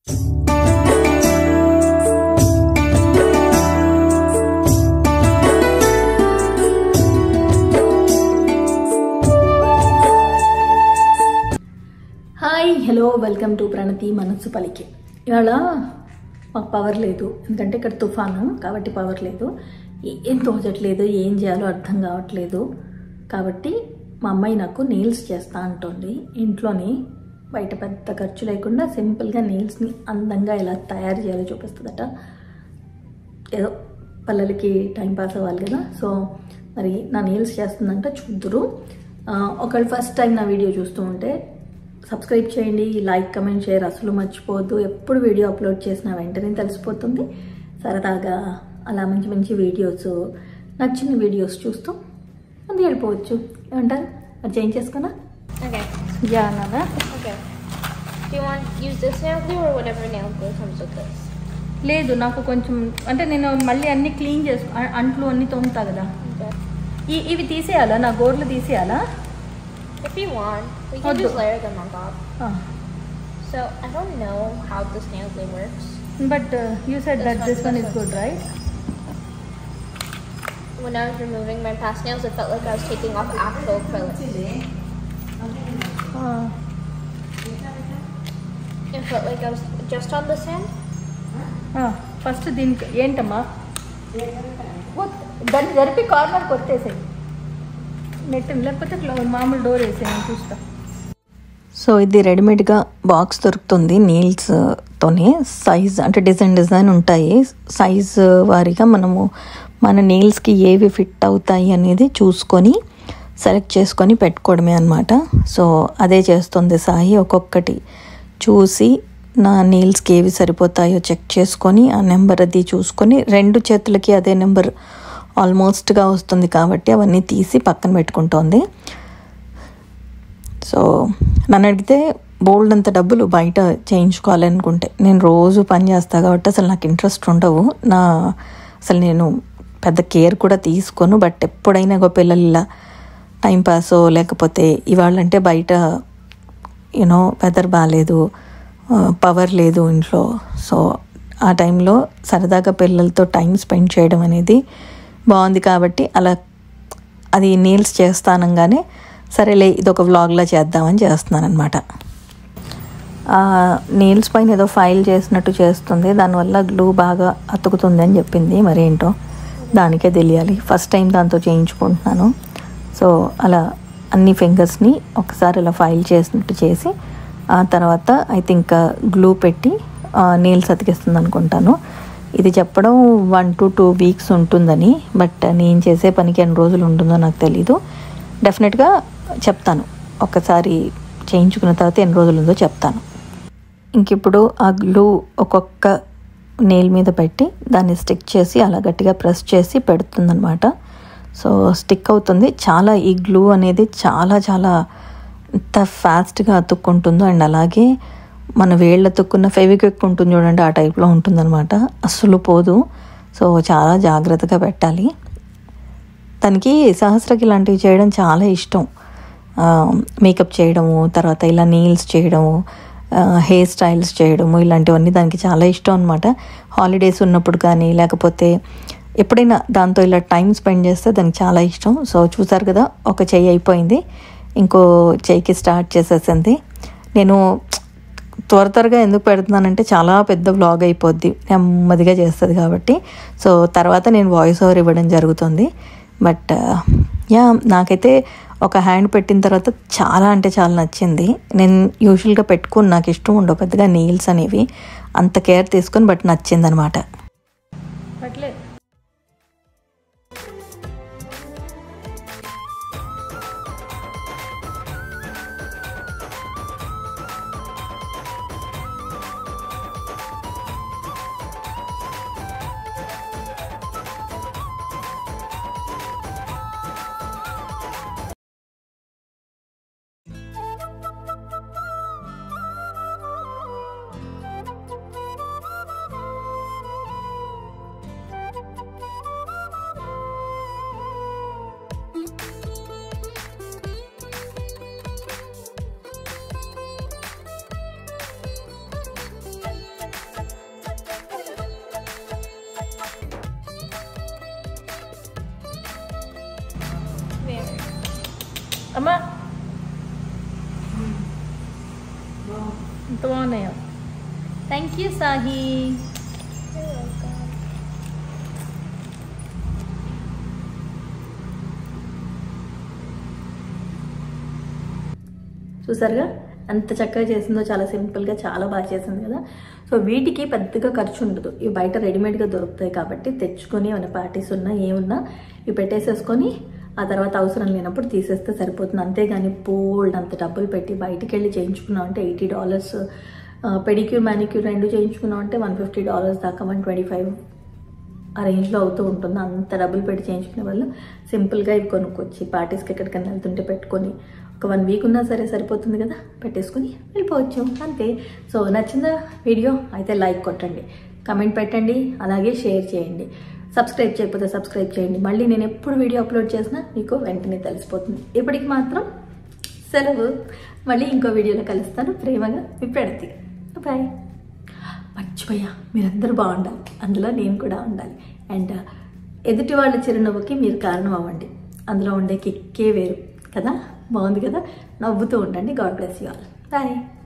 Hi hello welcome to Pranathi మనస్సు పలికి ఇవాళ మాకు పవర్ లేదు ఎందుకంటే ఇక్కడ తుఫాను కాబట్టి పవర్ లేదు ఏం తోచట్లేదు ఏం చేయాలో అర్థం కావట్లేదు కాబట్టి మా అమ్మాయి నాకు నెయిల్స్ చేస్తా అంటుంది ఇంట్లోని బయట పెద్ద ఖర్చు లేకుండా సింపుల్గా నెయిల్స్ని అందంగా ఎలా తయారు చేయాలో చూపిస్తుందట ఏదో పిల్లలకి టైం పాస్ అవ్వాలి కదా సో మరి నా నెయిల్స్ చేస్తుందంట చూద్దురు ఆ, ఒకళ్ళు ఫస్ట్ టైం నా వీడియో చూస్తూ ఉంటే సబ్స్క్రైబ్ చేయండి లైక్ కమెంట్ షేర్ అసలు మర్చిపోవద్దు ఎప్పుడు వీడియో అప్లోడ్ చేసిన వెంటనే తెలిసిపోతుంది సరదాగా అలా మంచి మంచి వీడియోస్ నచ్చిన వీడియోస్ చూస్తూ ముందు వెళ్ళిపోవచ్చు ఏమంటారు మరి చేంజ్ చేసుకున్నా Okay. యా నాదా Okay. Do you want to use this nail glue or whatever nail glue comes with this? లేదు నాకు కొంచెం అంటే నేను మళ్ళీ అన్ని క్లీన్ చేసు అ- అంట్లు అన్ని తోముతా కదా Okay. ఈ ఇవి తీసేయాలా నా గోర్లు తీసేయాలా If you want, we can I'll just do- layer them on top. So I don't know how this nail glue works. But you said This that one, this one this is one. Good right When I was removing my past nails, it felt like I was taking off actual acrylic. It felt like I was just on the sand. First దీనికి ఏంటమ్మా వద్- దాన్ని జరిపి corner కొట్టేసాయి net లేకపోతే క్లో- మామూలు door వేసేయండి చూస్తా so ఇది రెడీమేడ్గా బాక్స్ దొరుకుతుంది నీల్స్తోనే సైజ్ అంటే డిజైన్ డిజైన్ ఉంటాయి సైజ్ వారీగా మనము మన నీల్స్కి ఏవి ఫిట్ అవుతాయి అనేది చూసుకొని సెలెక్ట్ చేసుకొని పెట్టుకోవడమే అనమాట సో అదే చేస్తుంది సాయి ఒక్కొక్కటి చూసి నా నీల్స్కి ఏవి సరిపోతాయో చెక్ చేసుకొని ఆ నెంబర్ అది చూసుకొని రెండు చేతులకి అదే నెంబర్ ఆల్మోస్ట్గా వస్తుంది కాబట్టి అవన్నీ తీసి పక్కన పెట్టుకుంటోంది సో నన్ను అడిగితే బోల్డ్ అంత డబ్బులు బయట చేయించుకోవాలనుకుంటే నేను రోజు పని చేస్తా కాబట్టి అసలు నాకు ఇంట్రెస్ట్ ఉండవు నా అసలు నేను పెద్ద కేర్ కూడా తీసుకోను బట్ ఎప్పుడైనా ఒక పిల్లలు ఇలా టైంపాసో లేకపోతే ఇవాళంటే బయట యూనో వెదర్ బాగాలేదు పవర్ లేదు ఇంట్లో సో ఆ టైంలో సరదాగా పిల్లలతో టైం స్పెండ్ చేయడం అనేది బాగుంది కాబట్టి అలా అది నీల్స్ చేస్తానంగానే సరేలే ఇది ఒక వ్లాగ్లా చేద్దామని చేస్తున్నాను అనమాట నీల్స్ పైన ఏదో ఫైల్ చేసినట్టు చేస్తుంది దానివల్ల గ్లూ బాగా అతుకుతుంది అని చెప్పింది మరి ఏంటో దానికే తెలియాలి ఫస్ట్ టైం దాంతో చేయించుకుంటున్నాను సో అలా అన్ని ఫింగర్స్ని ఒకసారి అలా ఫైల్ చేసినట్టు చేసి ఆ తర్వాత ఐ థింక్ గ్లూ పెట్టి నీల్స్ అతికిస్తుంది అనుకుంటాను ఇది చెప్పడం వన్ టు టూ వీక్స్ ఉంటుందని బట్ నేను చేసే పనికి ఎన్ని రోజులు ఉంటుందో నాకు తెలీదు డెఫినెట్గా చెప్తాను ఒకసారి చేయించుకున్న తర్వాత ఎన్ని రోజులు ఉందో చెప్తాను ఇంక ఇప్పుడు ఆ గ్లూ ఒక్కొక్క నెయిల్ మీద పెట్టి దాన్ని స్టిక్ చేసి అలా గట్టిగా ప్రెస్ చేసి పెడుతుందనమాట సో స్టిక్ అవుతుంది చాలా ఈ గ్లూ అనేది చాలా చాలా ఎంత ఫాస్ట్గా అతుక్కుంటుందో అండ్ అలాగే మన వేళ్ళు అతుక్కున్న ఫెవిక్విక్ ఉంటుంది చూడండి ఆ టైప్లో ఉంటుందన్నమాట అస్సలు పోదు సో చాలా జాగ్రత్తగా పెట్టాలి తనకి సహస్రకి ఇలాంటివి చేయడం చాలా ఇష్టం మేకప్ చేయడము తర్వాత ఇలా నీల్స్ చేయడము హెయిర్ స్టైల్స్ చేయడము ఇలాంటివన్నీ దానికి చాలా ఇష్టం అనమాట హాలిడేస్ ఉన్నప్పుడు కానీ లేకపోతే ఎప్పుడైనా దాంతో ఇలా టైం స్పెండ్ చేస్తే దానికి చాలా ఇష్టం సో చూసారు కదా ఒక చెయ్యి అయిపోయింది ఇంకో చెయ్యికి స్టార్ట్ చేసేసింది నేను త్వర త్వరగా ఎందుకు పెడుతున్నానంటే చాలా పెద్ద వ్లాగ్ అయిపోద్ది నెమ్మదిగా చేస్తుంది కాబట్టి సో తర్వాత నేను వాయిస్ ఓవర్ ఇవ్వడం జరుగుతుంది బట్ యా నాకైతే ఒక హ్యాండ్ పెట్టిన తర్వాత చాలా అంటే చాలా నచ్చింది నేను యూజువల్గా పెట్టుకుని నాకు ఇష్టం ఉండవు పెద్దగా నీల్స్ అనేవి అంత కేర్ తీసుకొని బట్ నచ్చింది అనమాట పట్లే అమ్మా ఎంత బాగున్నాయో థ్యాంక్ యూ సాహి You're welcome. చూసారుగా ఎంత చక్కగా చేసిందో చాలా సింపుల్గా చాలా బాగా చేసింది కదా సో వీటికి పెద్దగా ఖర్చు ఉండదు ఇవి బయట రెడీమేడ్గా దొరుకుతాయి కాబట్టి తెచ్చుకొని ఏమైనా పార్టీస్ ఉన్నా ఏమున్నా ఇవి పెట్టేసేసుకొని ఆ తర్వాత అవసరం లేనప్పుడు తీసేస్తే సరిపోతుంది అంతేగాని బోల్డ్ అంత డబ్బులు పెట్టి బయటికి వెళ్ళి చేయించుకున్నాం అంటే ఎయిటీ డాలర్స్ పెడిక్యూర్ మ్యానిక్యూర్ రెండు చేయించుకున్నాం అంటే వన్ ఫిఫ్టీ డాలర్స్ దాకా వన్ ట్వంటీ ఫైవ్ ఆ రేంజ్లో అవుతూ ఉంటుంది అంత డబ్బులు పెట్టి చేయించుకునే వాళ్ళు సింపుల్గా ఇవి కొనుక్కొచ్చి పార్టీస్కి ఎక్కడికైనా వెళ్తుంటే పెట్టుకొని ఒక వన్ వీక్ ఉన్నా సరే సరిపోతుంది కదా పెట్టేసుకొని వెళ్ళిపోవచ్చు అంతే సో నచ్చిందా వీడియో అయితే లైక్ కొట్టండి కమెంట్ పెట్టండి అలాగే షేర్ చేయండి సబ్స్క్రైబ్ చేయకపోతే సబ్స్క్రైబ్ చేయండి మళ్ళీ నేను ఎప్పుడు వీడియో అప్లోడ్ చేసినా మీకు వెంటనే తెలిసిపోతుంది ఇప్పటికి మాత్రం సెలవు మళ్ళీ ఇంకో వీడియోలో కలుస్తాను ప్రేమగా మీ ప్రణతి బాయ్ మర్చిపోయా మీరందరూ బాగుండాలి అందులో నేను కూడా ఉండాలి అండ్ ఎదుటి వాళ్ళ చిరునవ్వుకి మీరు కారణం అవ్వండి అందులో ఉండే కిక్కే వేరు కదా బాగుంది కదా నవ్వుతూ ఉండండి god bless you all bye